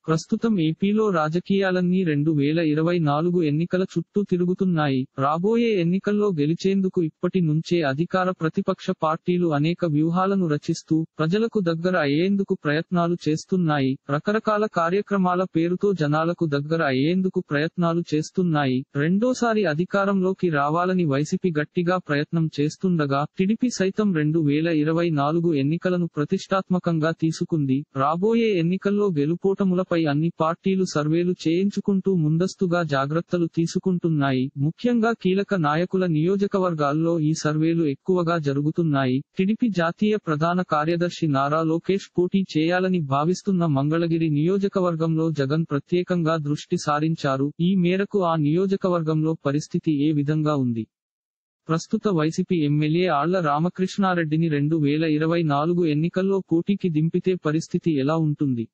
ప్రస్తుతం ఏపీలో రాజకీయాలన్నీ రెండు వేల ఇరవై నాలుగు ఎన్నికల చుట్టూ తిరుగుతున్నాయి రాబోయే ఎన్నికల్లో గెలిచేందుకు ఇప్పటి నుంచే అధికార ప్రతిపక్ష పార్టీలు అనేక వ్యూహాలను రచిస్తూ ప్రజలకు దగ్గర అయ్యేందుకు ప్రయత్నాలు చేస్తున్నాయి రకరకాల కార్యక్రమాల పేరుతో జనాలకు దగ్గర అయ్యేందుకు ప్రయత్నాలు చేస్తున్నాయి రెండోసారి అధికారంలోకి రావాలని వైసీపీ గట్టిగా ప్రయత్నం చేస్తుండగా టిడిపి సైతం రెండు వేల ఇరవై నాలుగు ఎన్నికలను ప్రతిష్టాత్మకంగా తీసుకుంది రాబోయే ఎన్నికల్లో గెలుపోటములపై అన్ని పార్టీలు సర్వేలు చేయించుకుంటూ ముందస్తుగా జాగ్రత్తలు తీసుకుంటున్నాయి ముఖ్యంగా కీలక నాయకుల నియోజకవర్గాల్లో ఈ సర్వేలు ఎక్కువగా జరుగుతున్నాయి టిడిపి జాతీయ ప్రధాన కార్యదర్శి నారా లోకేష్ పోటీ చేయాలని భావిస్తున్న మంగళగిరి నియోజకవర్గంలో జగన్ ప్రత్యేకంగా దృష్టి సారించారు ఈ మేరకు ఆ నియోజకవర్గంలో పరిస్థితి ఏ విధంగా ఉంది ప్రస్తుత వైసీపీ ఎమ్మెల్యే ఆళ్ల రామకృష్ణారెడ్డిని రెండు వేల ఇరవై నాలుగు ఎన్నికల్లో పోటీకి దింపితే పరిస్థితి ఎలా ఉంటుంది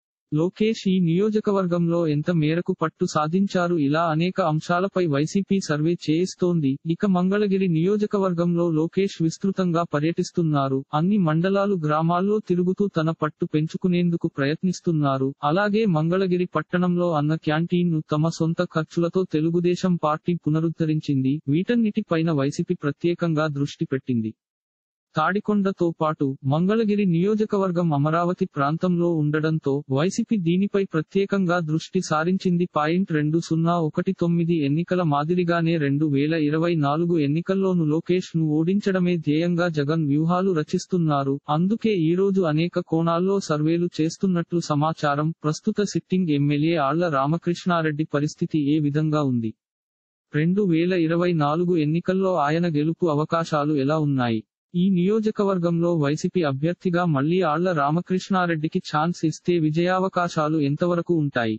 లోకేష్ ఈ నియోజకవర్గంలో ఎంత మేరకు పట్టు సాధించారు ఇలా అనేక అంశాలపై వైసీపీ సర్వే చేయిస్తోంది ఇక మంగళగిరి నియోజకవర్గంలో లోకేష్ విస్తృతంగా పర్యటిస్తున్నారు అన్ని మండలాలు గ్రామాల్లో తిరుగుతూ తన పట్టు పెంచుకునేందుకు ప్రయత్నిస్తున్నారు అలాగే మంగళగిరి పట్టణంలో అన్న క్యాంటీన్ ను తమ సొంత ఖర్చులతో తెలుగుదేశం పార్టీ పునరుద్ధరించింది వీటన్నిటిపైన వైసీపీ ప్రత్యేకంగా దృష్టి పెట్టింది తాడికొండతో పాటు మంగళగిరి నియోజకవర్గం అమరావతి ప్రాంతంలో ఉండడంతో వైసీపీ దీనిపై ప్రత్యేకంగా దృష్టి సారించింది పాయింట్ రెండు సున్నా ఒకటి తొమ్మిది ఎన్నికల మాదిరిగానే రెండు వేల ఇరవై నాలుగు ఎన్నికల్లోనూ లోకేష్ ను ఓడించడమే ధ్యేయంగా జగన్ వ్యూహాలు రచిస్తున్నారు అందుకే ఈ రోజు అనేక కోణాల్లో సర్వేలు చేస్తున్నట్లు సమాచారం ప్రస్తుత సిట్టింగ్ ఎమ్మెల్యే ఆళ్ల రామకృష్ణారెడ్డి పరిస్థితి ఏ విధంగా ఉంది రెండు వేల ఇరవై నాలుగు ఎన్నికల్లో ఆయన గెలుపు అవకాశాలు ఎలా ఉన్నాయి ఈ నియోజకవర్గంలో వైసీపీ అభ్యర్థిగా మళ్లీ ఆళ్ల రామకృష్ణారెడ్డికి ఛాన్స్ ఇస్తే విజయావకాశాలు ఎంతవరకు ఉంటాయి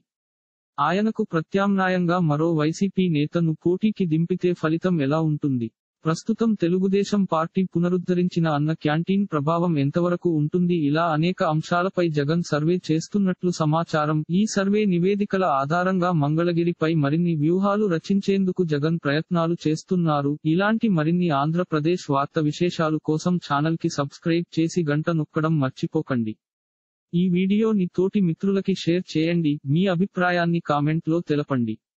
ఆయనకు ప్రత్యామ్నాయంగా మరో వైసీపీ నేతను పోటీకి దింపితే ఫలితం ఎలా ఉంటుంది ప్రస్తుతం తెలుగుదేశం పార్టీ పునరుద్ధరించిన అన్న క్యాంటీన్ ప్రభావం ఎంతవరకు ఉంటుంది ఇలా అనేక అంశాలపై జగన్ సర్వే చేస్తున్నట్లు సమాచారం ఈ సర్వే నివేదికల ఆధారంగా మంగళగిరిపై మరిన్ని వ్యూహాలు రచించేందుకు జగన్ ప్రయత్నాలు చేస్తున్నారు ఇలాంటి మరిన్ని ఆంధ్రప్రదేశ్ వార్త విశేషాలు కోసం ఛానల్ కి సబ్స్క్రైబ్ చేసి గంట నొక్కడం మర్చిపోకండి ఈ వీడియోని తోటి మిత్రులకి షేర్ చేయండి మీ అభిప్రాయాన్ని కామెంట్ లో తెలపండి